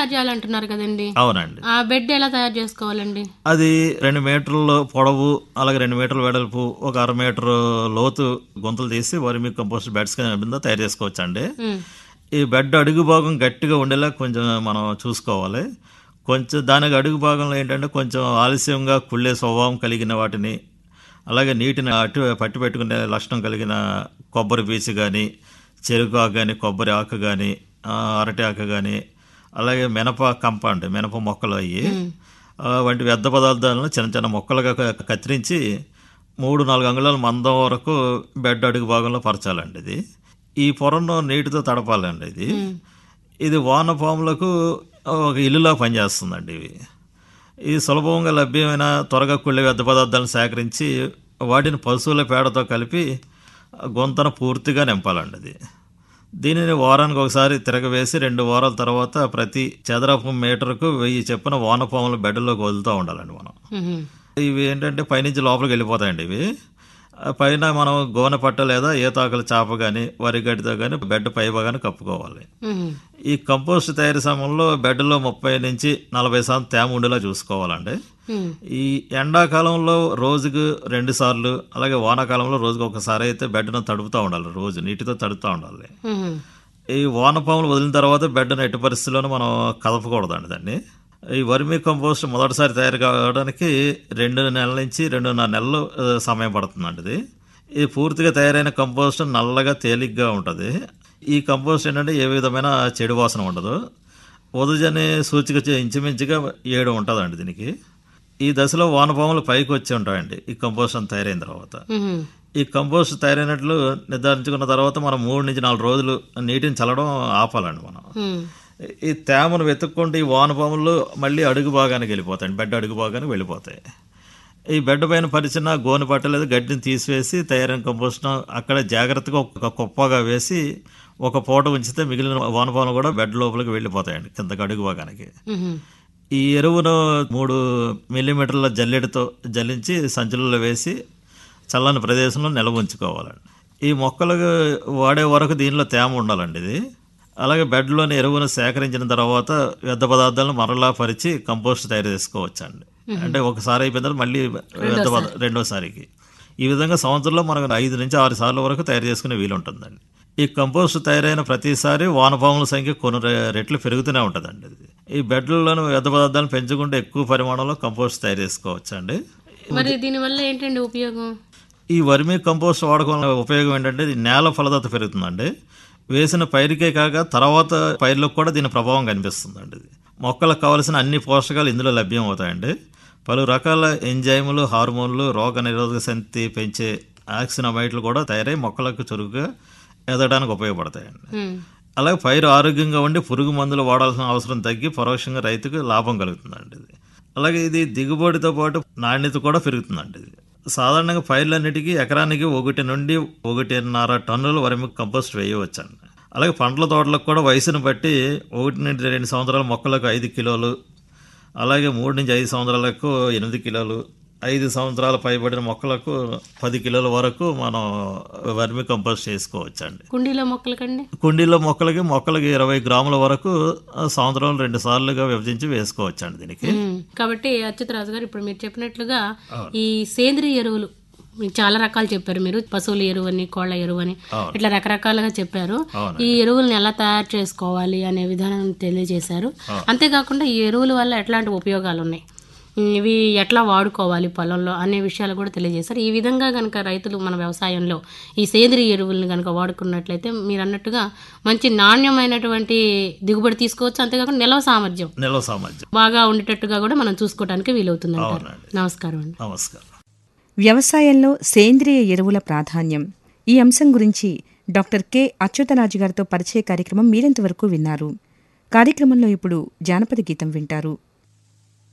తయారు చేయాలంటున్నారు కదండి అవునండి ఆ బెడ్ ఎలా తయారు చేసుకోవాలండి అది రెండు మీటర్ల పొడవు అలాగే రెండు మీటర్ల వెడల్పు ఒక అర మీటర్ లోతు గుంతలు తీసి వర్మి కంపోస్ట్ బెడ్స్ కింద తయారు చేసుకోవచ్చు అండి ఉమ్, ఈ బెడ్ అడుగు భాగం గట్టిగా ఉండేలా కొంచెం మనం చూసుకోవాలి కొంచెం దానికి అడుగు భాగంలో ఏంటంటే కొంచెం ఆలస్యంగా కుళ్ళే స్వభావం కలిగిన వాటిని అలాగే నీటిని అటు పట్టి పెట్టుకునే లక్షణం కలిగిన కొబ్బరి పీచు కానీ చెరుకు ఆకు కానీ కొబ్బరి ఆకు కానీ అరటి ఆకు కానీ అలాగే మినప కంప అంటే మినప మొక్కలు అయ్యి ఆ, వంటి వ్యర్థ పదార్థాలను చిన్న చిన్న మొక్కలుగా క- కత్తిరించి మూడు నాలుగు అంగుళాల మందం వరకు బెడ్ అడుగు భాగంలో పరచాలండి ఇది ఈ పొరను నీటితో తడపాలండి ఇది ఇది వానపాములకు ఒక ఇల్లులా పనిచేస్తుందండి ఇవి ఇది సులభంగా లభ్యమైన త్వరగా కుళ్ళే వ్యర్థ పదార్థాలను సేకరించి వాటిని పశువుల పేడతో కలిపి గొంతను పూర్తిగా నింపాలండి అది దీనిని వారానికి ఒకసారి తిరగవేసి రెండు వారాల తర్వాత ప్రతి చదరపు మీటర్కు వెయ్యి చెప్పిన వానపాముల బెడ్లోకి వదులుతూ ఉండాలండి మనం ఉమ్, ఇవి ఏంటంటే పైనుంచి లోపలికి వెళ్ళిపోతాయండి ఇవి ఆ పైన మనం గోనె పట్ట లేదా ఈతాకుల చాప కానీ వరి గడ్డితో కానీ బెడ్ పై భాగాన్ని కప్పుకోవాలి ఉమ్, ఈ కంపోస్ట్ తయారీ సమయంలో బెడ్లో ముప్పై నుంచి నలభై శాతం తేమ ఉండేలా చూసుకోవాలండి ఉమ్, ఈ ఎండాకాలంలో రోజుకు రెండు సార్లు అలాగే వానాకాలంలో రోజుకు ఒకసారి అయితే బెడ్ను తడుపుతూ ఉండాలి రోజు నీటితో తడుపుతూ ఉండాలి ఉమ్, ఈ వానపాములు వదిలిన తర్వాత బెడ్ను ఎట్టి పరిస్థితుల్లోనూ మనం కదపకూడదండి దాన్ని ఈ వర్మీ కంపోస్ట్ మొదటిసారి తయారు కావడానికి రెండు నెలల నుంచి రెండున్నర నెలలు ఆ, సమయం పడుతుందండి ఇది ఇది పూర్తిగా తయారైన కంపోస్ట్ నల్లగా తేలిగ్గా ఉంటుంది ఈ కంపోస్ట్ ఏంటంటే ఏ విధమైన చెడు వాసన ఉండదు ఉదజని సూచిక చే- ఇంచుమించుగా ఏడు ఉంటుందండి దీనికి ఈ దశలో వానపాములు పైకి వచ్చి ఉంటాయండి ఈ కంపోస్ట్ అంతా తయారైన తర్వాత ఉమ్, ఈ కంపోస్ట్ తయారైనట్లు నిర్ధారించుకున్న తర్వాత మనం మూడు నుంచి నాలుగు రోజులు నీటిని చల్లడం ఆపాలండి మనం ఉమ్, ఈ తేమను వెతుక్కుంటూ ఈ వానపాములు మళ్ళీ అడుగు భాగానికి వెళ్ళిపోతాయి బెడ్ అడుగు భాగానికి వెళ్ళిపోతాయి ఈ బెడ్ పైన పరిచిన గోనె పట్ట లేదా గడ్డిని తీసివేసి తయారైన కంపోస్ట్ అక్కడ జాగ్రత్తగా ఒక కుప్పగా వేసి ఒక పూట ఉంచితే మిగిలిన వానపాములు కూడా బెడ్ లోపలికి వెళ్ళిపోతాయండి కిందకి అడుగు భాగానికి ఉమ్, ఈ ఎరువును మూడు మిల్లీమీటర్ల జల్లెడతో జల్లించి సంచులలో వేసి చల్లని ప్రదేశంలో నిల్వ ఉంచుకోవాలండి ఈ మొక్కలకు వాడే వరకు దీనిలో తేమ ఉండాలండి ఇది అలాగే బెడ్లోని ఎరువును సేకరించిన తర్వాత వ్యర్థ పదార్థాలను మరలా పరిచి కంపోస్ట్ తయారు చేసుకోవచ్చండి అంటే ఒకసారి అయిపోయిన తర్వాత మళ్ళీ వ్యర్థ పద- రెండోసారికి ఈ విధంగా సంవత్సరంలో మనకు ఐదు నుంచి ఆరు సార్లు వరకు తయారు చేసుకునే వీలు ఉంటుందండి ఈ కంపోస్ట్ తయారైన ప్రతిసారి వానపాముల సంఖ్య కొన్ని రె- రెట్లు పెరుగుతూనే ఉంటుందండి ఇది ఈ బెడ్లలోని వ్యర్థ పదార్థాలను పెంచుకుంటే ఎక్కువ పరిమాణంలో కంపోస్ట్ తయారు చేసుకోవచ్చండి మరి దీనివల్ల ఏంటండి ఉపయోగం ఈ వర్మీ కంపోస్ట్ వాడకం వల్ల ఉపయోగం ఏంటంటే ఇది నేల ఫలదత పెరుగుతుందండి వేసిన పైరుకే కాక తర్వాత పైర్లకు కూడా దీని ప్రభావం కనిపిస్తుందండి ఇది మొక్కలకు కావలసిన అన్ని పోషకాలు ఇందులో లభ్యం అవుతాయండి పలు రకాల ఎంజైములు హార్మోన్లు రోగ నిరోధక శక్తి పెంచే ఆక్సినమైట్లు కూడా తయారై మొక్కలకు చురుగ్గా ఎదగడానికి ఉపయోగపడతాయండి ఉమ్, అలాగే పైరు ఆరోగ్యంగా ఉండి పురుగు మందులు వాడాల్సిన అవసరం తగ్గి పరోక్షంగా రైతుకు లాభం కలుగుతుందండి ఇది అలాగే ఇది దిగుబడితో పాటు నాణ్యత కూడా పెరుగుతుందండి ఇది సాధారణంగా పైర్లన్నిటికీ ఎకరానికి ఒకటి నుండి ఒకటిన్నర టన్నుల వరకు కంపోస్ట్ వేయవచ్చండి అలాగే పండ్ల తోటలకు కూడా వయసును బట్టి ఒకటి నుండి రెండు సంవత్సరాల మొక్కలకు ఐదు కిలోలు అలాగే మూడు నుంచి ఐదు సంవత్సరాలకు ఎనిమిది కిలోలు ఐదు సంవత్సరాల పైబడిన మొక్కలకు పది కిలోల వరకు మనం వర్మి కంపోస్ట్ చేసుకోవచ్చండి కుండీలో మొక్కలకండి కుండీలో మొక్కలకి మొక్కలకి ఇరవై గ్రాముల వరకు ఆ, సంవత్సరంలో రెండు సార్లుగా విభజించి వేసుకోవచ్చండి దీనికి ఉమ్, కాబట్టి అచ్యుతరాజు గారు ఇప్పుడు మీరు చెప్పినట్లుగా ఈ సేంద్రియ ఎరువులు మీకు చాలా రకాలు చెప్పారు మీరు పశువుల ఎరువు అని కోళ్ల ఎరువు అని అవును. ఇట్లా రకరకాలుగా చెప్పారు అవునండి. ఈ ఎరువులను ఎలా తయారు చేసుకోవాలి అనే విధానం తెలియజేశారు అంతేకాకుండా ఈ ఎరువుల వల్ల ఎట్లాంటి ఉపయోగాలు ఉన్నాయి ఉమ్, ఇవి ఎట్లా వాడుకోవాలి పొలంలో అనే విషయాలు కూడా తెలియజేశారు ఈ విధంగా కనుక రైతులు మన వ్యవసాయంలో ఈ సేంద్రియ ఎరువులను కనుక వాడుకున్నట్లయితే మీరు అన్నట్టుగా మంచి నాణ్యమైనటువంటి దిగుబడి తీసుకోవచ్చు అంతేకాకుండా నిల్వ సామర్థ్యం నిల్వ సామర్థ్యం బాగా ఉండేటట్టుగా కూడా మనం చూసుకోవడానికి వీలవుతుంది అంటారు అవునండి. నమస్కారం అండి నమస్కారం వ్యవసాయంలో సేంద్రియ ఎరువుల ప్రాధాన్యం ఈ అంశం గురించి డాక్టర్ కె అచ్యుతరాజు గారితో పరిచయ కార్యక్రమం మీరెంతవరకు విన్నారు కార్యక్రమంలో ఇప్పుడు జానపద గీతం వింటారు